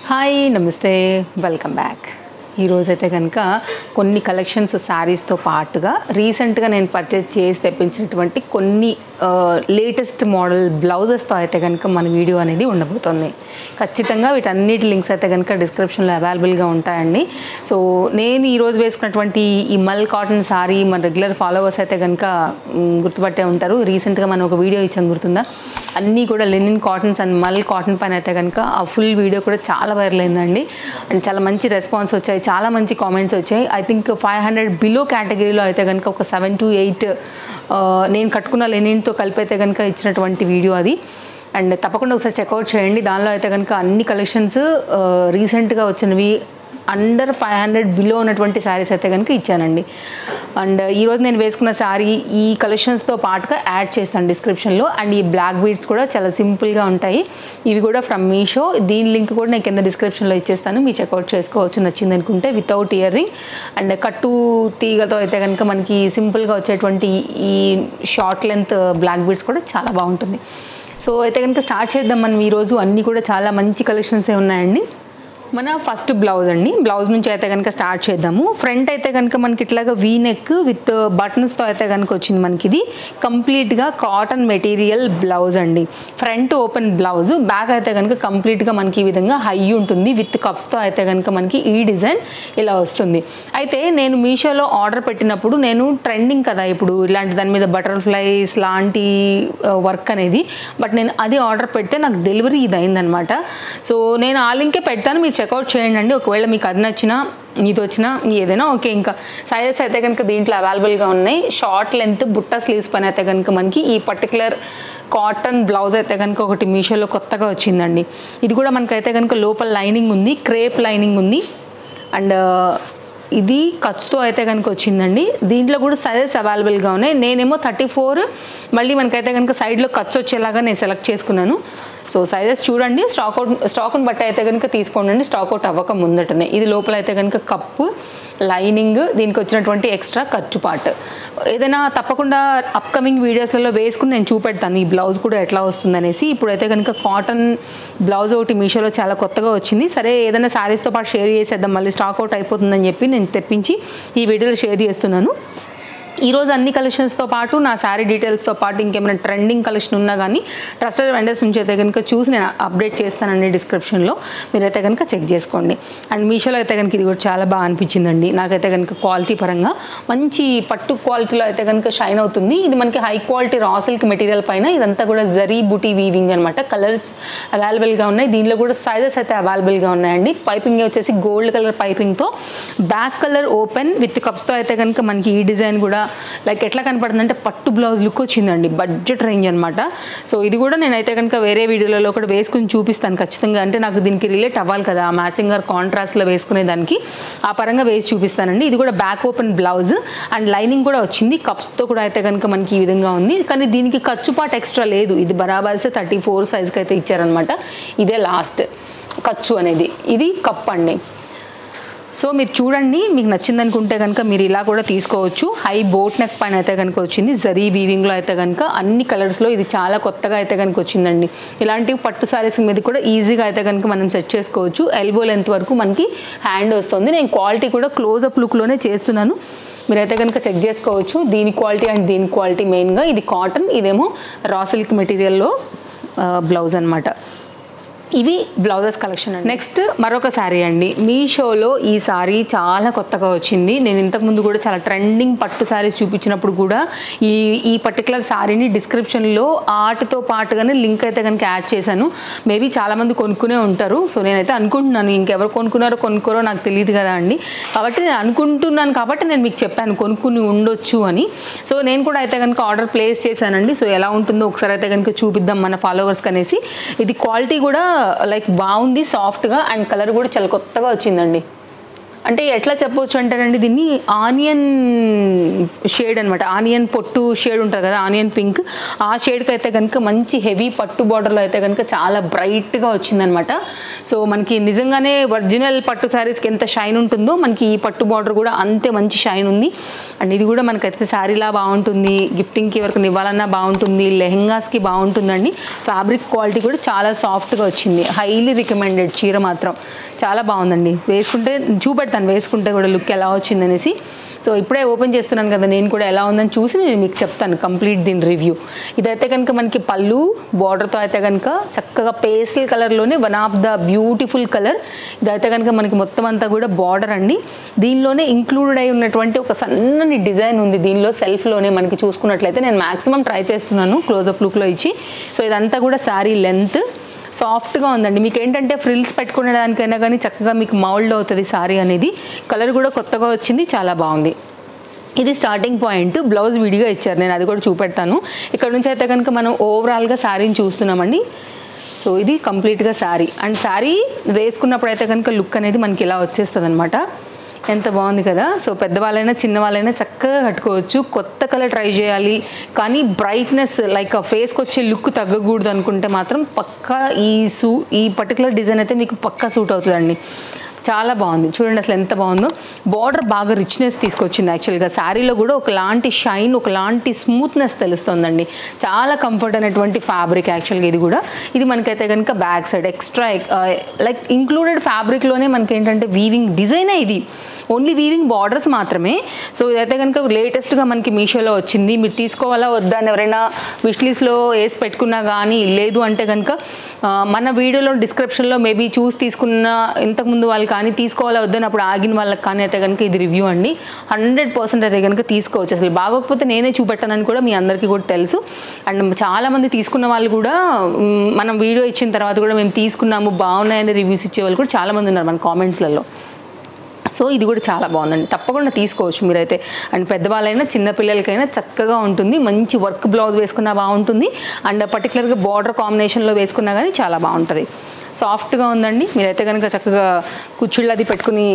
hi నమస్తే welcome back ఈరోజైతే కనుక కొన్ని కలెక్షన్స్ శారీస్తో పాటుగా రీసెంట్గా నేను పర్చేజ్ చేసి తెప్పించినటువంటి కొన్ని లేటెస్ట్ మోడల్ బ్లౌజెస్తో అయితే కనుక మన వీడియో అనేది ఉండబోతుంది ఖచ్చితంగా వీటన్నిటి లింక్స్ అయితే కనుక డిస్క్రిప్షన్లో అవైలబుల్గా ఉంటాయండి సో నేను ఈరోజు వేసుకున్నటువంటి ఈ మల్ కాటన్ సారీ మన రెగ్యులర్ ఫాలోవర్స్ అయితే కనుక మ్, గుర్తుపట్టే ఉంటారు రీసెంట్గా మనం ఒక వీడియో ఇచ్చాం గుర్తుందా అన్నీ కూడా linen cottons and mul cotton పైన అయితే కనుక ఆ ఫుల్ వీడియో కూడా చాలా వైరల్ అయిందండి అండ్ చాలా మంచి రెస్పాన్స్ వచ్చాయి చాలా మంచి కామెంట్స్ వచ్చాయి I think five hundred below category అయితే కనుక ఒక సెవెన్ టు ఎయిట్ నేను కట్టుకున్న లెనిన్తో కలిపి అయితే కనుక ఇచ్చినటువంటి వీడియో అది అండ్ తప్పకుండా ఒకసారి చెక్అవుట్ చేయండి దానిలో అయితే కనుక అన్ని కలెక్షన్స్ రీసెంట్గా వచ్చినవి అండర్ ఫైవ్ హండ్రెడ్ బిలో ఉన్నటువంటి శారీస్ అయితే కనుక ఇచ్చానండి అండ్ ఈరోజు నేను వేసుకున్న శారీ ఈ కలెక్షన్స్తో పాటుగా యాడ్ చేస్తాను డిస్క్రిప్షన్లో అండ్ ఈ బ్లాక్ బీడ్స్ కూడా చాలా సింపుల్గా ఉంటాయి ఇవి కూడా ఫ్రమ్ మీషో దీని లింక్ కూడా నేను కింద డిస్క్రిప్షన్లో ఇచ్చేస్తాను మీరు చెక్అవుట్ చేసుకోవచ్చు నచ్చింది అనుకుంటే వితౌట్ ఇయర్ రింగ్ అండ్ కట్టు తీగతో అయితే కనుక మనకి సింపుల్గా వచ్చేటువంటి ఈ షార్ట్ లెంత్ బ్లాక్ బీడ్స్ కూడా చాలా బాగుంటుంది సో అయితే కనుక స్టార్ట్ చేద్దాం మనం ఈరోజు అన్నీ కూడా చాలా మంచి కలెక్షన్సే ఉన్నాయండి మన ఫస్ట్ బ్లౌజ్ అండి బ్లౌజ్ నుంచి అయితే కనుక స్టార్ట్ చేద్దాము ఫ్రంట్ అయితే కనుక మనకి ఇట్లాగా వీ నెక్ విత్ బటన్స్తో అయితే కనుక వచ్చింది మనకి ఇది కంప్లీట్గా కాటన్ మెటీరియల్ బ్లౌజ్ అండి ఫ్రంట్ ఓపెన్ బ్లౌజ్ బ్యాక్ అయితే కనుక కంప్లీట్గా మనకి ఈ విధంగా హై ఉంటుంది విత్ కప్స్తో అయితే కనుక మనకి ఈ డిజైన్ ఇలా వస్తుంది అయితే నేను మీషోలో ఆర్డర్ పెట్టినప్పుడు నేను ట్రెండింగ్ కదా ఇప్పుడు ఇలాంటి దాని మీద బటర్ఫ్లైస్ లాంటి వర్క్ అనేది బట్ నేను అది ఆర్డర్ పెడితే నాకు డెలివరీ ఇది అయిందనమాట సో నేను ఆ లింకే పెడతాను మీరు చెక్అవుట్ చేయండి అండి ఒకవేళ మీకు అది నచ్చినా ఇది వచ్చినా ఏదైనా ఓకే ఇంకా సైజెస్ అయితే కనుక దీంట్లో అవైలబుల్గా ఉన్నాయి షార్ట్ లెంత్ బుట్ట స్లీవ్స్ పైన అయితే కనుక మనకి ఈ పర్టికులర్ కాటన్ బ్లౌజ్ అయితే కనుక ఒకటి మీషోలో కొత్తగా వచ్చిందండి ఇది కూడా మనకైతే కనుక లోపల లైనింగ్ ఉంది క్రేప్ లైనింగ్ ఉంది అండ్ ఇది ఖర్చుతో అయితే కనుక వచ్చిందండి దీంట్లో కూడా సైజెస్ అవైలబుల్గా ఉన్నాయి నేనేమో థర్టీ ఫోర్ మళ్ళీ మనకైతే కనుక సైడ్లో ఖర్చు వచ్చేలాగా నేను సెలెక్ట్ చేసుకున్నాను సో సైజెస్ చూడండి స్టాక్ అవుట్ స్టాక్ని బట్టి అయితే కనుక తీసుకోండి స్టాక్ అవుట్ అవ్వక ముందటనే ఇది లోపల అయితే కనుక కప్పు లైనింగ్ దీనికి వచ్చినటువంటి ఎక్స్ట్రా ఖర్చు పార్ట్ ఏదైనా తప్పకుండా అప్కమింగ్ వీడియోస్లలో వేసుకుని నేను చూపెడతాను ఈ బ్లౌజ్ కూడా ఎట్లా వస్తుంది అనేసి ఇప్పుడైతే కనుక కాటన్ బ్లౌజ్ ఒకటి మీషోలో చాలా కొత్తగా వచ్చింది సరే ఏదైనా శారీస్తో పాటు షేర్ చేసేద్దాం మళ్ళీ స్టాక్ అవుట్ అయిపోతుందని చెప్పి నేను తెప్పించి ఈ వీడియోలో షేర్ చేస్తున్నాను ఈరోజు అన్ని కలెక్షన్స్తో పాటు నా శారీ డీటెయిల్స్తో పాటు ఇంకేమైనా ట్రెండింగ్ కలెక్షన్ ఉన్నా కానీ ట్రస్టెడ్ వెండర్స్ నుంచి అయితే కనుక చూసి నేను అప్డేట్ చేస్తానండి డిస్క్రిప్షన్లో మీరైతే కనుక చెక్ చేసుకోండి అండ్ మీషోలో అయితే కనుక ఇది కూడా చాలా బాగా అనిపించిందండి నాకైతే కనుక క్వాలిటీ పరంగా మంచి పట్టు క్వాలిటీలో అయితే కనుక షైన్ అవుతుంది ఇది మనకి high quality raw silk material పైన ఇదంతా కూడా జరీ బుటీ వీవింగ్ అనమాట కలర్స్ అవైలబుల్గా ఉన్నాయి దీనిలో కూడా సైజెస్ అయితే అవైలబుల్గా ఉన్నాయండి పైపింగ్ వచ్చేసి గోల్డ్ కలర్ పైపింగ్తో బ్యాక్ కలర్ ఓపెన్ విత్ కప్స్తో అయితే కనుక మనకి ఈ డిజైన్ కూడా లైక్ ఎట్లా కనపడుతుంది అంటే పట్టు బ్లౌజ్ లుక్ వచ్చిందండి బడ్జెట్ రేంజ్ అనమాట సో ఇది కూడా నేనైతే కనుక వేరే వీడియోలలో కూడా వేసుకుని చూపిస్తాను ఖచ్చితంగా అంటే నాకు దీనికి రిలేట్ అవ్వాలి కదా మ్యాచింగ్ ఆర్ కాంట్రాస్ట్లో వేసుకునే దానికి ఆ పరంగా వేసి చూపిస్తానండి ఇది కూడా back open blouse and lining కూడా వచ్చింది కప్స్తో కూడా అయితే కనుక మనకి ఈ విధంగా ఉంది కానీ దీనికి ఖర్చు పాటు ఎక్స్ట్రా లేదు ఇది బరాబర్సే థర్టీ ఫోర్ సైజ్కి అయితే ఇచ్చారనమాట ఇదే లాస్ట్ ఖర్చు అనేది ఇది కప్ అండి సో మీరు చూడండి మీకు నచ్చింది అనుకుంటే కనుక మీరు ఇలా కూడా తీసుకోవచ్చు హై బోట్ నెక్ పైన అయితే కనుక వచ్చింది జరీ వీవింగ్లో అయితే కనుక అన్ని కలర్స్లో ఇది చాలా కొత్తగా అయితే కనుక వచ్చిందండి ఇలాంటి పట్టు సారీస్ మీద కూడా ఈజీగా అయితే కనుక మనం సెట్ చేసుకోవచ్చు ఎల్బో లెంత్ వరకు మనకి హ్యాండ్ వస్తుంది నేను క్వాలిటీ కూడా క్లోజప్ లుక్లోనే చేస్తున్నాను మీరైతే కనుక చెక్ చేసుకోవచ్చు దీని క్వాలిటీ అండ్ దీని క్వాలిటీ మెయిన్గా ఇది కాటన్ ఇదేమో రా సిల్క్ మెటీరియల్లో బ్లౌజ్ అనమాట ఇవి బ్లౌజెస్ కలెక్షన్ అండి నెక్స్ట్ మరొక శారీ అండి మీషోలో ఈ శారీ చాలా కొత్తగా వచ్చింది నేను ఇంతకుముందు కూడా చాలా ట్రెండింగ్ పట్టు శారీస్ చూపించినప్పుడు కూడా ఈ ఈ పర్టికులర్ శారీని డిస్క్రిప్షన్లో ఆర్ట్తో పాటుగానే లింక్ అయితే కనుక యాడ్ చేశాను మేబీ చాలామంది కొనుక్కునే ఉంటారు సో నేనైతే అనుకుంటున్నాను ఇంకెవరు కొనుక్కున్నారో కొనుక్కోరో నాకు తెలియదు కదా అండి కాబట్టి నేను అనుకుంటున్నాను కాబట్టి నేను మీకు చెప్పాను కొనుక్కుని ఉండొచ్చు అని సో నేను కూడా అయితే కనుక ఆర్డర్ ప్లేస్ చేశానండి సో ఎలా ఉంటుందో ఒకసారి అయితే కనుక చూపిద్దాం మన ఫాలోవర్స్కి అనేసి ఇది క్వాలిటీ కూడా లైక్ బాగుంది సాఫ్ట్గా అండ్ కలర్ కూడా చాలా కొత్తగా వచ్చిందండి అంటే ఎట్లా చెప్పొచ్చు అంటారండి దీన్ని ఆనియన్ షేడ్ అనమాట ఆనియన్ పొట్టు షేడ్ ఉంటుంది కదా ఆనియన్ పింక్ ఆ షేడ్కి అయితే కనుక మంచి హెవీ పట్టు బార్డర్లో అయితే కనుక చాలా బ్రైట్గా వచ్చిందనమాట సో మనకి నిజంగానే ఒరిజినల్ పట్టు శారీస్కి ఎంత షైన్ ఉంటుందో మనకి ఈ పట్టు బార్డర్ కూడా అంతే మంచి షైన్ ఉంది అండ్ ఇది కూడా మనకైతే శారీలా బాగుంటుంది గిఫ్టింగ్కి ఎవరికి ఇవ్వాలన్నా బాగుంటుంది లెహెంగాస్కి బాగుంటుందండి ఫ్యాబ్రిక్ క్వాలిటీ కూడా చాలా సాఫ్ట్గా వచ్చింది హైలీ రికమెండెడ్ చీర మాత్రం చాలా బాగుందండి వేసుకుంటే చూపెడతాను వేసుకుంటే కూడా లుక్ ఎలా వచ్చింది అనేసి సో ఇప్పుడే ఓపెన్ చేస్తున్నాను కదా నేను కూడా ఎలా ఉందని చూసి నేను మీకు చెప్తాను కంప్లీట్ దీని రివ్యూ ఇదైతే కనుక మనకి పళ్ళు బార్డర్తో అయితే కనుక చక్కగా పేస్టల్ కలర్లోనే one of the beautiful colour ఇదైతే కనుక మనకి మొత్తం అంతా కూడా బార్డర్ అండి దీనిలోనే ఇంక్లూడెడ్ అయి ఉన్నటువంటి ఒక సన్నని డిజైన్ ఉంది దీనిలో సెల్ఫ్లోనే మనకి చూసుకున్నట్లయితే నేను మాక్సిమం ట్రై చేస్తున్నాను క్లోజప్ లుక్లో ఇచ్చి సో ఇదంతా కూడా శారీ లెంత్ సాఫ్ట్గా ఉందండి మీకు ఏంటంటే ఫ్రిల్స్ పెట్టుకునేదానికైనా కానీ చక్కగా మీకు మౌల్డ్ అవుతుంది సారీ అనేది కలర్ కూడా కొత్తగా వచ్చింది చాలా బాగుంది ఇది స్టార్టింగ్ పాయింట్ బ్లౌజ్ విడిగా ఇచ్చారు నేను అది కూడా చూపెడతాను ఇక్కడ నుంచి అయితే కనుక మనం ఓవరాల్గా శారీని చూస్తున్నామండి సో ఇది కంప్లీట్గా శారీ అండ్ శారీ వేసుకున్నప్పుడు అయితే కనుక లుక్ అనేది మనకి ఇలా వచ్చేస్తుంది అనమాట ఎంత బాగుంది కదా సో పెద్దవాళ్ళైనా చిన్నవాళ్ళైనా చక్కగా కట్టుకోవచ్చు కొత్త కలర్ ట్రై చేయాలి కానీ బ్రైట్నెస్ లైక్ ఆ ఫేస్కి వచ్చే లుక్ తగ్గకూడదు అనుకుంటే మాత్రం పక్కా ఈ సూ ఈ పర్టికులర్ డిజైన్ అయితే మీకు పక్కా సూట్ అవుతుందండి చాలా బాగుంది చూడండి అసలు ఎంత బాగుందో బార్డర్ బాగా రిచ్నెస్ తీసుకొచ్చింది యాక్చువల్గా శారీలో కూడా ఒకలాంటి షైన్ ఒకలాంటి స్మూత్నెస్ తెలుస్తుందండి చాలా కంఫర్ట్ అనేటువంటి ఫ్యాబ్రిక్ యాక్చువల్గా ఇది కూడా ఇది మనకైతే కనుక back side extra like included ఫ్యాబ్రిక్లోనే మనకి ఏంటంటే వీవింగ్ డిజైనే ఇది ఓన్లీ వీవింగ్ బార్డర్స్ మాత్రమే సో ఇదైతే కనుక లేటెస్ట్గా మనకి మీషోలో వచ్చింది మీరు తీసుకోవాలా వద్దా అని ఎవరైనా విష్ లిస్ట్లో వేసి పెట్టుకున్నా కానీ లేదు అంటే కనుక ఆ, మన వీడియోలో డిస్క్రిప్షన్లో మేబీ చూసి తీసుకున్న ఇంతకుముందు వాళ్ళు కానీ తీసుకోవాలా వద్దని అప్పుడు ఆగిన వాళ్ళకి కానీ అయితే కనుక ఇది రివ్యూ అండి హండ్రెడ్ పర్సెంట్ అయితే కనుక తీసుకోవచ్చు అసలు బాగోకపోతే నేనే చూపెట్టానని కూడా మీ అందరికీ కూడా తెలుసు అండ్ చాలామంది తీసుకున్న వాళ్ళు కూడా మ్, మనం వీడియో ఇచ్చిన తర్వాత కూడా మేము తీసుకున్నాము బాగున్నాయని రివ్యూస్ ఇచ్చే వాళ్ళు కూడా చాలామంది ఉన్నారు మన కామెంట్స్లలో సో ఇది కూడా చాలా బాగుందండి తప్పకుండా తీసుకోవచ్చు మీరైతే అండ్ పెద్దవాళ్ళైనా చిన్నపిల్లలకైనా చక్కగా ఉంటుంది మంచి వర్క్ బ్లౌజ్ వేసుకున్నా బాగుంటుంది అండ్ పర్టికులర్గా బార్డర్ కాంబినేషన్లో వేసుకున్నా కానీ చాలా బాగుంటుంది సాఫ్ట్గా ఉందండి మీరైతే కనుక చక్కగా కుచ్చుళ్ళు అది పెట్టుకుని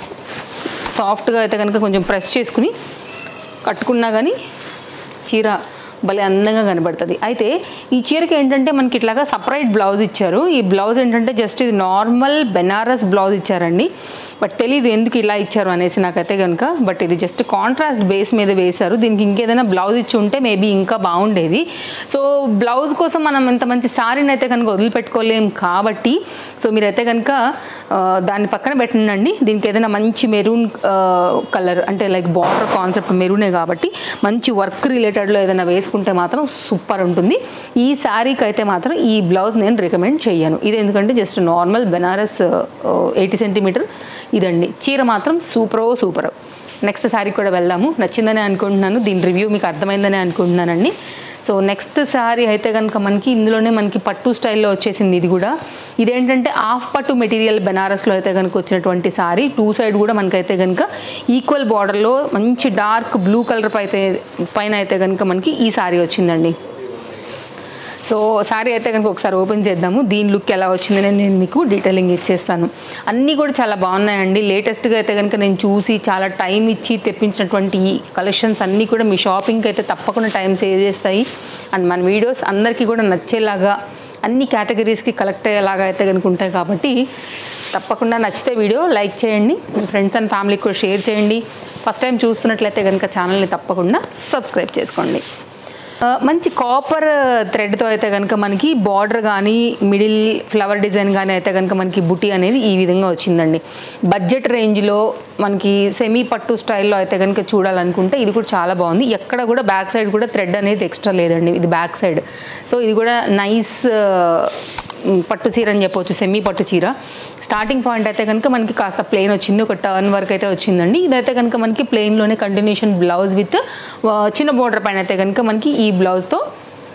సాఫ్ట్గా అయితే కనుక కొంచెం ప్రెస్ చేసుకుని కట్టుకున్నా కానీ చీర భలే అందంగా కనబడుతుంది అయితే ఈ చీరకి ఏంటంటే మనకి ఇట్లాగా సపరేట్ బ్లౌజ్ ఇచ్చారు ఈ బ్లౌజ్ ఏంటంటే జస్ట్ ఇది నార్మల్ బెనారస్ బ్లౌజ్ ఇచ్చారండి బట్ తెలియదు ఎందుకు ఇలా ఇచ్చారు అనేసి నాకైతే కనుక బట్ ఇది జస్ట్ కాంట్రాస్ట్ బేస్ మీద వేశారు దీనికి ఇంకేదైనా బ్లౌజ్ ఇచ్చి ఉంటే మేబీ ఇంకా బాగుండేది సో బ్లౌజ్ కోసం మనం ఇంత మంచి సారీని అయితే కనుక వదిలిపెట్టుకోలేం కాబట్టి సో మీరైతే కనుక ఆ, దాన్ని పక్కన పెట్టండి దీనికి ఏదైనా మంచి మెరూన్ కలర్ అంటే లైక్ బార్డర్ కాన్సెప్ట్ మెరూనే కాబట్టి మంచి వర్క్ రిలేటెడ్లో ఏదైనా వేసుకుంటే మాత్రం సూపర్ ఉంటుంది ఈ శారీకి అయితే మాత్రం ఈ బ్లౌజ్ నేను రికమెండ్ చేయను ఇది ఎందుకంటే just normal Benaras eighty centimetre ఇదండి చీర మాత్రం సూపరో సూపర్ నెక్స్ట్ శారీ కూడా వెళ్దాము నచ్చిందని అనుకుంటున్నాను దీని రివ్యూ మీకు అర్థమైందని అనుకుంటున్నానండి సో నెక్స్ట్ శారీ అయితే కనుక మనకి ఇందులోనే మనకి పట్టు స్టైల్లో వచ్చేసింది ఇది కూడా ఇదేంటంటే హాఫ్ పట్టు మెటీరియల్ బెనారస్లో అయితే కనుక వచ్చినటువంటి శారీ టూ సైడ్ కూడా మనకైతే కనుక ఈక్వల్ బార్డర్లో మంచి డార్క్ బ్లూ కలర్ అయితే పైన అయితే కనుక మనకి ఈ శారీ వచ్చిందండి సో శారీ అయితే కనుక ఒకసారి ఓపెన్ చేద్దాము దీని లుక్ ఎలా వచ్చిందని నేను మీకు డీటెయిలింగ్ ఇచ్చేస్తాను అన్నీ కూడా చాలా బాగున్నాయండి లేటెస్ట్గా అయితే కనుక నేను చూసి చాలా టైం ఇచ్చి తెప్పించినటువంటి ఈ కలెక్షన్స్ అన్నీ కూడా మీ షాపింగ్కి అయితే తప్పకుండా టైం సేవ్ చేస్తాయి అండ్ మన వీడియోస్ అందరికీ కూడా నచ్చేలాగా అన్ని కేటగిరీస్కి కలెక్ట్ అయ్యేలాగా అయితే కనుక ఉంటాయి కాబట్టి తప్పకుండా నచ్చితే వీడియో లైక్ చేయండి మీ ఫ్రెండ్స్ అండ్ ఫ్యామిలీకి కూడా షేర్ చేయండి ఫస్ట్ టైం చూస్తున్నట్లయితే కనుక ఛానల్ని తప్పకుండా సబ్స్క్రైబ్ చేసుకోండి ఆ, మంచి కాపర్ థ్రెడ్తో అయితే కనుక మనకి బార్డర్ కానీ మిడిల్ ఫ్లవర్ డిజైన్ కానీ అయితే కనుక మనకి బుటీ అనేది ఈ విధంగా వచ్చిందండి బడ్జెట్ రేంజ్లో మనకి సెమీ పట్టు స్టైల్లో అయితే కనుక చూడాలనుకుంటే ఇది కూడా చాలా బాగుంది ఎక్కడ కూడా బ్యాక్ సైడ్ కూడా థ్రెడ్ అనేది ఎక్స్ట్రా లేదండి ఇది బ్యాక్ సైడ్ సో ఇది కూడా నైస్ పట్టు చీర అని చెప్పొచ్చు సెమీ పట్టు చీర స్టార్టింగ్ పాయింట్ అయితే కనుక మనకి కాస్త ప్లెయిన్ వచ్చింది ఒక టర్న్ వర్క్ అయితే వచ్చిందండి ఇదైతే కనుక మనకి ప్లెయిన్లోనే కంటిన్యూషన్ బ్లౌజ్ విత్ చిన్న బోర్డర్ పైన అయితే కనుక మనకి ఈ బ్లౌజ్తో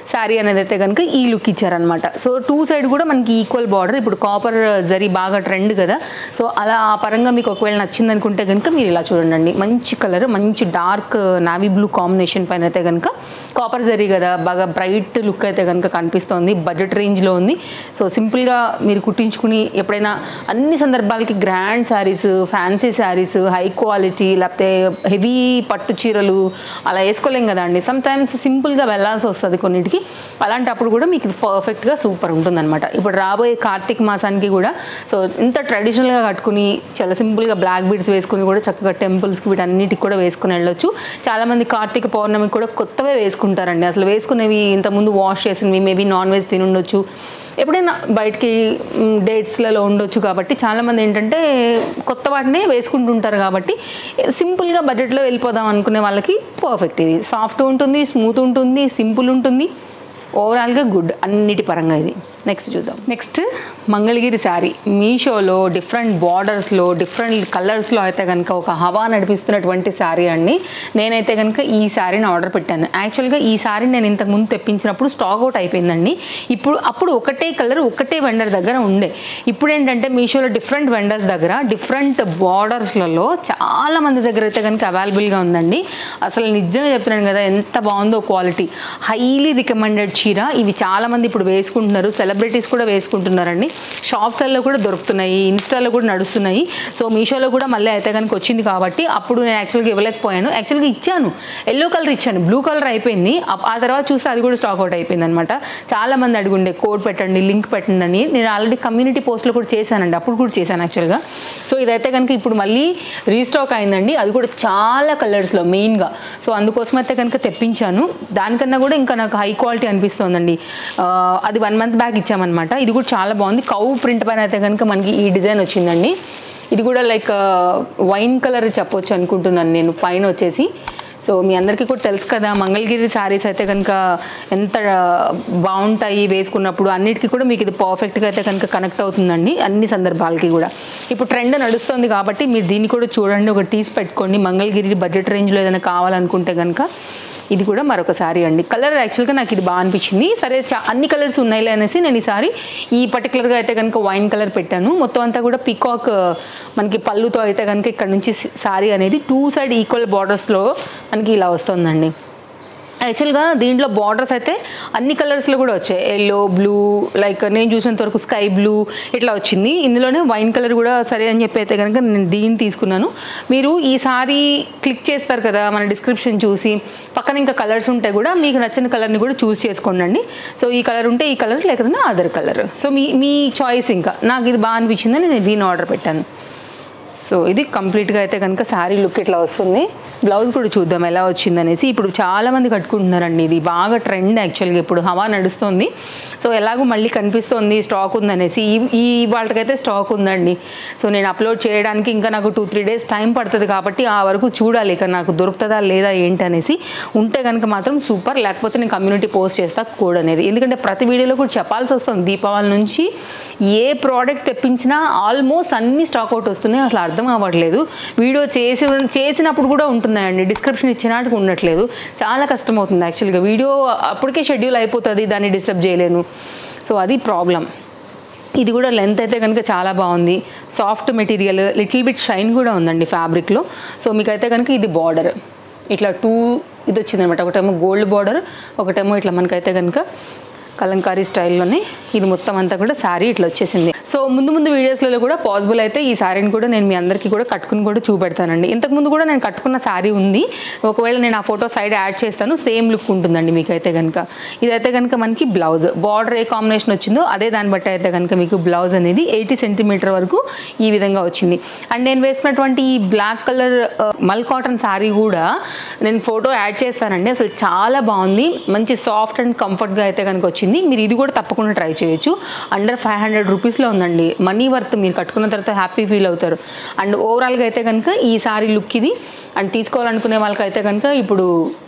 శారీ అనేది అయితే కనుక ఈ లుక్ ఇచ్చారనమాట సో టూ సైడ్ కూడా మనకి ఈక్వల్ బార్డర్ ఇప్పుడు కాపర్ జరీ బాగా ట్రెండ్ కదా సో అలా ఆ పరంగా మీకు ఒకవేళ నచ్చింది అనుకుంటే కనుక మీరు ఇలా చూడండి మంచి కలర్ మంచి డార్క్ నావీ బ్లూ కాంబినేషన్ పైన అయితే కనుక కాపర్ జరీ కదా బాగా బ్రైట్ లుక్ అయితే కనుక కనిపిస్తోంది బడ్జెట్ రేంజ్లో ఉంది సో సింపుల్గా మీరు కుట్టించుకుని ఎప్పుడైనా అన్ని సందర్భాలకి grand sarees fancy sarees high quality లేకపోతే హెవీ పట్టు చీరలు అలా వేసుకోలేం కదా అండి సమ్ టైమ్స్ సింపుల్గా వెళ్ళాల్సి వస్తుంది కొన్నిటికి అలాంటప్పుడు కూడా మీకు ఇది పర్ఫెక్ట్గా సూపర్ ఉంటుందన్నమాట ఇప్పుడు రాబోయే కార్తీక మాసానికి కూడా సో ఇంత ట్రెడిషనల్గా కట్టుకుని చాలా సింపుల్గా బ్లాక్ బీడ్స్ వేసుకుని కూడా చక్కగా టెంపుల్స్కి వీటన్నిటికి కూడా వేసుకుని వెళ్ళొచ్చు చాలామంది కార్తీక పౌర్ణమికి కూడా కొత్తవే వేసుకుంటారండి అసలు వేసుకునేవి ఇంతకుముందు వాష్ చేసినవి మేబీ నాన్ వెజ్ తిని ఉండొచ్చు ఎప్పుడైనా బయటికి డేట్స్లలో ఉండొచ్చు కాబట్టి చాలామంది ఏంటంటే కొత్త వాటినే వేసుకుంటుంటారు కాబట్టి సింపుల్గా బడ్జెట్లో వెళ్ళిపోదాం అనుకునే వాళ్ళకి పర్ఫెక్ట్ ఇది సాఫ్ట్ ఉంటుంది స్మూత్ ఉంటుంది సింపుల్ ఉంటుంది ఓవరాల్గా గుడ్ అన్నిటి పరంగా ఇది నెక్స్ట్ చూద్దాం నెక్స్ట్ మంగళగిరి శారీ మీషోలో డిఫరెంట్ బార్డర్స్లో డిఫరెంట్ కలర్స్లో అయితే కనుక ఒక హవా నడిపిస్తున్నటువంటి శారీ అండి నేనైతే కనుక ఈ శారీని ఆర్డర్ పెట్టాను యాక్చువల్గా ఈ శారీ నేను ఇంతకు ముందు తెప్పించినప్పుడు స్టాక్ అవుట్ అయిపోయిందండి ఇప్పుడు అప్పుడు ఒకటే కలర్ ఒకటే వెండర్ దగ్గర ఉండే ఇప్పుడు ఏంటంటే మీషోలో డిఫరెంట్ వెండర్స్ దగ్గర డిఫరెంట్ బార్డర్స్లలో చాలా మంది దగ్గర అయితే కనుక అవైలబుల్గా ఉందండి అసలు నిజంగా చెప్తున్నాను కదా ఎంత బాగుందో క్వాలిటీ హైలీ రికమెండెడ్ చీర ఇవి చాలా మంది ఇప్పుడు వేసుకుంటున్నారు సెలబ్రిటీస్ కూడా వేసుకుంటున్నారండి షాప్స్లలో కూడా దొరుకుతున్నాయి ఇన్స్టాలో కూడా నడుస్తున్నాయి సో మీషోలో కూడా మళ్ళీ అయితే కనుక వచ్చింది కాబట్టి అప్పుడు నేను యాక్చువల్గా ఇవ్వలేకపోయాను యాక్చువల్గా ఇచ్చాను ఎల్లో కలర్ ఇచ్చాను బ్లూ కలర్ అయిపోయింది ఆ- ఆ తర్వాత చూస్తే అది కూడా స్టాక్ అవుట్ అయిపోయింది అనమాట చాలా మంది అడుగుండే కోడ్ పెట్టండి లింక్ పెట్టండి అని నేను ఆల్రెడీ కమ్యూనిటీ పోస్ట్లో కూడా చేశానండి అప్పుడు కూడా చేశాను యాక్చువల్గా సో ఇదైతే కనుక ఇప్పుడు మళ్ళీ రీస్టాక్ అయిందండి అది కూడా చాలా కలర్స్లో మెయిన్గా సో అందుకోసం అయితే కనుక తెప్పించాను దానికన్నా కూడా ఇంకా నాకు హై క్వాలిటీ అనిపిస్తోందండి ఆ, అది వన్ మంత్ బ్యాక్ ఇచ్చామన్నమాట ఇది కూడా చాలా బాగుంది కౌ ప్రింట్ పైన అయితే కనుక మనకి ఈ డిజైన్ వచ్చిందండి ఇది కూడా లైక్ వైన్ కలర్ చెప్పొచ్చు అనుకుంటున్నాను నేను పైన వచ్చేసి సో మీ అందరికీ కూడా తెలుసు కదా మంగళగిరి శారీస్ అయితే కనుక ఎంత బాగుంటాయి వేసుకున్నప్పుడు అన్నిటికీ కూడా మీకు ఇది పర్ఫెక్ట్గా అయితే కనుక కనెక్ట్ అవుతుందండి అన్ని సందర్భాలకి కూడా ఇప్పుడు ట్రెండ్ నడుస్తుంది కాబట్టి మీరు దీన్ని కూడా చూడండి ఒక తీసి పెట్టుకోండి మంగళగిరి బడ్జెట్ రేంజ్లో ఏదైనా కావాలనుకుంటే కనుక ఇది కూడా మరొక శారీ అండి కలర్ యాక్చువల్గా నాకు ఇది బాగా అనిపించింది సరే చా అన్ని కలర్స్ ఉన్నాయిలే అనేసి నేను ఈ సారీ ఈ పర్టికులర్గా అయితే కనుక వైన్ కలర్ పెట్టాను మొత్తం అంతా కూడా పికాక్ మనకి పళ్ళుతో అయితే కనుక ఇక్కడ నుంచి శారీ అనేది టూ సైడ్ ఈక్వల్ బార్డర్స్లో మనకి ఇలా వస్తుందండి యాక్చువల్గా దీంట్లో బార్డర్స్ అయితే అన్ని కలర్స్లో కూడా వచ్చాయి ఎల్లో బ్లూ లైక్ నేను చూసినంత వరకు స్కై బ్లూ ఇట్లా వచ్చింది ఇందులోనే వైన్ కలర్ కూడా సరే అని చెప్పి అయితే కనుక నేను దీన్ని తీసుకున్నాను మీరు ఈ సారీ క్లిక్ చేస్తారు కదా మన డిస్క్రిప్షన్ చూసి పక్కన ఇంకా కలర్స్ ఉంటే కూడా మీకు నచ్చిన కలర్ని కూడా చూస్ చేసుకోండి సో ఈ కలర్ ఉంటే ఈ కలర్ లేకపోతే అదర్ కలర్ సో మీ మీ చాయిస్ ఇంకా నాకు ఇది బాగా అనిపించిందని నేను దీన్ని ఆర్డర్ పెట్టాను సో ఇది కంప్లీట్గా అయితే కనుక శారీ లుక్ ఇట్లా వస్తుంది బ్లౌజ్ కూడా చూద్దాం ఎలా వచ్చిందనేసి ఇప్పుడు చాలామంది కట్టుకుంటున్నారండి ఇది బాగా ట్రెండ్ యాక్చువల్గా ఇప్పుడు హవా నడుస్తుంది సో ఎలాగో మళ్ళీ కనిపిస్తుంది స్టాక్ ఉందనేసి ఈ ఈ వాళ్ళకైతే స్టాక్ ఉందండి సో నేను అప్లోడ్ చేయడానికి ఇంకా నాకు టూ త్రీ డేస్ టైం పడుతుంది కాబట్టి ఆ వరకు చూడాలి ఇక నాకు దొరుకుతుందా లేదా ఏంటనేసి ఉంటే కనుక మాత్రం సూపర్ లేకపోతే నేను కమ్యూనిటీ పోస్ట్ చేస్తా కోడ్ అనేది ఎందుకంటే ప్రతి వీడియోలో కూడా చెప్పాల్సి వస్తుంది దీపావళి నుంచి ఏ ప్రోడక్ట్ తెప్పించినా ఆల్మోస్ట్ అన్ని స్టాక్ అవుట్ వస్తున్నాయి అసలు అర్థం అవ్వట్లేదు వీడియో చేసి చేసినప్పుడు కూడా ఉంటున్నాయండి డిస్క్రిప్షన్ ఇచ్చినట్టు ఉండట్లేదు చాలా కష్టం అవుతుంది యాక్చువల్గా వీడియో అప్పటికే షెడ్యూల్ అయిపోతుంది దాన్ని డిస్టర్బ్ చేయలేను సో అది ప్రాబ్లం ఇది కూడా లెంత్ అయితే కనుక చాలా బాగుంది soft material little bit shine కూడా ఉందండి ఫ్యాబ్రిక్లో సో మీకైతే కనుక ఇది బార్డర్ ఇట్లా టూ ఇది వచ్చిందనమాట ఒకటేమో గోల్డ్ బార్డర్ ఒకటేమో ఇట్లా మనకైతే కనుక కలంకారీ స్టైల్లోనే ఇది మొత్తం అంతా కూడా శారీ ఇట్లా వచ్చేసింది సో ముందు ముందు వీడియోస్లలో కూడా పాసిబుల్ అయితే ఈ శారీని కూడా నేను మీ అందరికీ కూడా కట్టుకుని కూడా చూపెడతానండి ఇంతకుముందు కూడా నేను కట్టుకున్న శారీ ఉంది ఒకవేళ నేను ఆ ఫోటో సైడ్ యాడ్ చేస్తాను సేమ్ లుక్ ఉంటుందండి మీకైతే కనుక ఇదైతే కనుక మనకి బ్లౌజ్ బార్డర్ ఏ కాంబినేషన్ వచ్చిందో అదే దాన్ని బట్టి అయితే కనుక మీకు బ్లౌజ్ అనేది ఎయిటీ సెంటీమీటర్ వరకు ఈ విధంగా వచ్చింది అండ్ నేను వేసుకున్నటువంటి ఈ బ్లాక్ కలర్ మల్ కాటన్ శారీ కూడా నేను ఫోటో యాడ్ చేస్తానండి అసలు చాలా బాగుంది మంచి సాఫ్ట్ అండ్ కంఫర్ట్గా అయితే కనుక వచ్చింది మీరు ఇది కూడా తప్పకుండా ట్రై చేయొచ్చు అండర్ ఫైవ్ హండ్రెడ్ రూపీస్లో ఉందండి మనీ వర్త్ మీరు కట్టుకున్న తర్వాత హ్యాపీ ఫీల్ అవుతారు అండ్ ఓవరాల్గా అయితే కనుక ఈ సారీ లుక్ ఇది అండ్ తీసుకోవాలనుకునే వాళ్ళకైతే కనుక ఇప్పుడు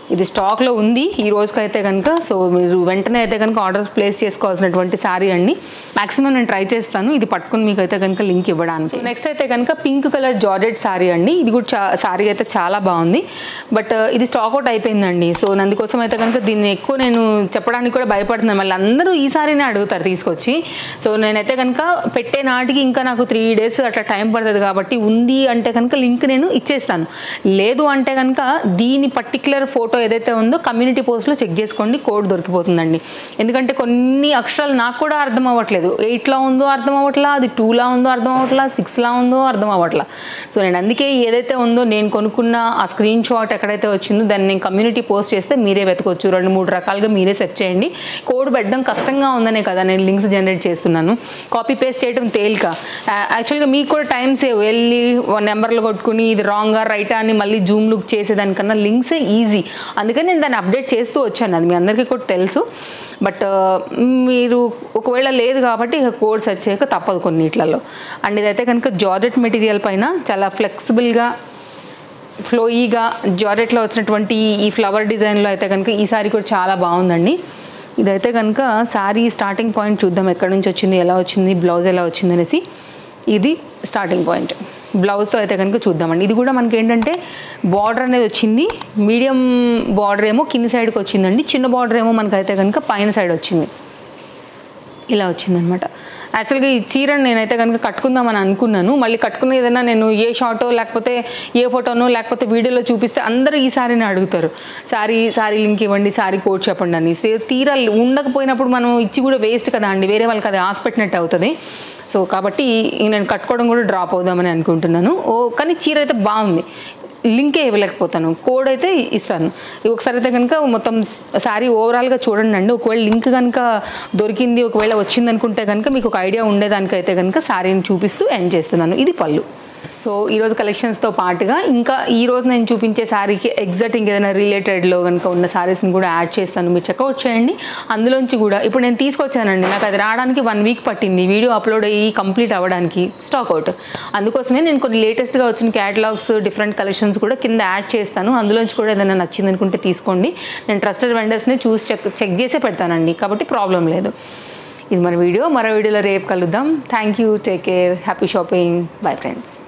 ఇది స్టాక్లో ఉంది ఈ రోజుకి అయితే కనుక సో మీరు వెంటనే అయితే కనుక ఆర్డర్స్ ప్లేస్ చేసుకోవాల్సినటువంటి శారీ అండి మాక్సిమం నేను ట్రై చేస్తాను ఇది పట్టుకుని మీకు అయితే కనుక లింక్ ఇవ్వడానికి నెక్స్ట్ అయితే కనుక పింక్ కలర్ జార్జెట్ శారీ అండి ఇది కూడా చా శారీ అయితే చాలా బాగుంది బట్ ఇది స్టాక్ అవుట్ అయిపోయిందండి సో అందుకోసం అయితే కనుక దీన్ని ఎక్కువ నేను చెప్పడానికి కూడా భయపడుతున్నాను మళ్ళీ అందరూ ఈ సారీనే అడుగుతారు తీసుకొచ్చి సో నేనైతే కనుక పెట్టే నాటికి ఇంకా నాకు త్రీ డేస్ అట్లా టైం పడుతుంది కాబట్టి ఉంది అంటే కనుక లింక్ నేను ఇచ్చేస్తాను లేదు అంటే కనుక దీని పర్టికులర్ ఫోటో ఏదైతే ఉందో కమ్యూనిటీ పోస్ట్లో చెక్ చేసుకోండి కోడ్ దొరికిపోతుందండి ఎందుకంటే కొన్ని అక్షరాలు నాకు కూడా అర్థం అవ్వట్లేదు ఎయిట్లో ఉందో అర్థం అవ్వట్లా అది టూలా ఉందో అర్థం అవ్వట్లా సిక్స్లా ఉందో అర్థం అవ్వట్లా సో నేను అందుకే ఏదైతే ఉందో నేను కొనుక్కున్న ఆ స్క్రీన్ షాట్ ఎక్కడైతే వచ్చిందో దాన్ని నేను కమ్యూనిటీ పోస్ట్ చేస్తే మీరే వెతకొచ్చు రెండు మూడు రకాలుగా మీరే సెర్చ్ చేయండి కోడ్ పెట్టడం కష్టంగా ఉందనే కదా నేను లింక్స్ జనరేట్ చేస్తున్నాను కాపీ పేస్ట్ చేయడం తేలిక యాక్చువల్గా మీకు కూడా టైం సేవ్ వెళ్ళి నెంబర్లు కొట్టుకుని ఇది రాంగా రైటా అని మళ్ళీ జూమ్ లుక్ చేసేదానికన్నా లింక్సే ఈజీ అందుకని నేను దాన్ని అప్డేట్ చేస్తూ వచ్చాను అది మీ అందరికీ కూడా తెలుసు బట్ మీరు ఒకవేళ లేదు కాబట్టి ఇక కోడ్ సెర్చ్ చేయక తప్పదు కొన్నిట్లలో అండ్ ఇదైతే కనుక జార్జెట్ మెటీరియల్ పైన చాలా ఫ్లెక్సిబుల్గా ఫ్లోయీగా జార్జెట్లో వచ్చినటువంటి ఈ ఫ్లవర్ డిజైన్లో అయితే కనుక ఈ సారీ కూడా చాలా బాగుందండి ఇదైతే కనుక శారీ స్టార్టింగ్ పాయింట్ చూద్దాం ఎక్కడి నుంచి వచ్చింది ఎలా వచ్చింది బ్లౌజ్ ఎలా వచ్చింది అనేసి ఇది స్టార్టింగ్ పాయింట్ బ్లౌజ్తో అయితే కనుక చూద్దామండి ఇది కూడా మనకి ఏంటంటే బార్డర్ అనేది వచ్చింది మీడియం బార్డర్ ఏమో కింది సైడ్కి వచ్చిందండి చిన్న బార్డర్ ఏమో మనకైతే కనుక పైన సైడ్ వచ్చింది ఇలా వచ్చిందనమాట యాక్చువల్గా ఈ చీరను నేనైతే కనుక కట్టుకుందామని అనుకున్నాను మళ్ళీ కట్టుకున్న ఏదైనా నేను ఏ షార్టో లేకపోతే ఏ ఫోటోనో లేకపోతే వీడియోలో చూపిస్తే అందరూ ఈ సారీని అడుగుతారు సారీ సారీ లింక్ ఇవ్వండి సారీ కోడ్ చెప్పండి అని సే- తీరా ఉండకపోయినప్పుడు మనం ఇచ్చి కూడా వేస్ట్ కదా అండి వేరే వాళ్ళకి అది ఆశ పెట్టినట్టు అవుతుంది సో కాబట్టి నేను కట్టుకోవడం కూడా డ్రాప్ అవుదామని అనుకుంటున్నాను ఓ కానీ చీర అయితే బాగుంది లింకే ఇవ్వలేకపోతాను కోడ్ అయితే ఇస్తాను ఇది ఒకసారి అయితే కనుక మొత్తం శారీ ఓవరాల్గా చూడండి అండి ఒకవేళ లింక్ కనుక దొరికింది ఒకవేళ వచ్చింది అనుకుంటే కనుక మీకు ఒక ఐడియా ఉండేదానికైతే కనుక శారీని చూపిస్తూ ఎండ్ చేస్తున్నాను ఇది పళ్ళు సో ఈరోజు కలెక్షన్స్తో పాటుగా ఇంకా ఈ రోజు నేను చూపించే శారీకి ఎగ్జాక్ట్ ఇంకేదైనా రిలేటెడ్లో కనుక ఉన్న శారీస్ని కూడా యాడ్ చేస్తాను మీరు చెక్అవుట్ చేయండి అందులోంచి కూడా ఇప్పుడు నేను తీసుకొచ్చానండి నాకు అది రావడానికి వన్ వీక్ పట్టింది వీడియో అప్లోడ్ అయ్యి కంప్లీట్ అవ్వడానికి స్టాక్ అవుట్ అందుకోసమే నేను కొన్ని లేటెస్ట్గా వచ్చిన క్యాటలాగ్స్ డిఫరెంట్ కలెక్షన్స్ కూడా కింద యాడ్ చేస్తాను అందులోంచి కూడా ఏదైనా నచ్చింది అనుకుంటే తీసుకోండి నేను ట్రస్టెడ్ వెండర్స్ని చూసి చెక్ చెక్ చేసే పెడతానండి కాబట్టి ప్రాబ్లం లేదు ఇది మన వీడియో మరో వీడియోలో రేపు కలుద్దాం thank you take care happy shopping bye friends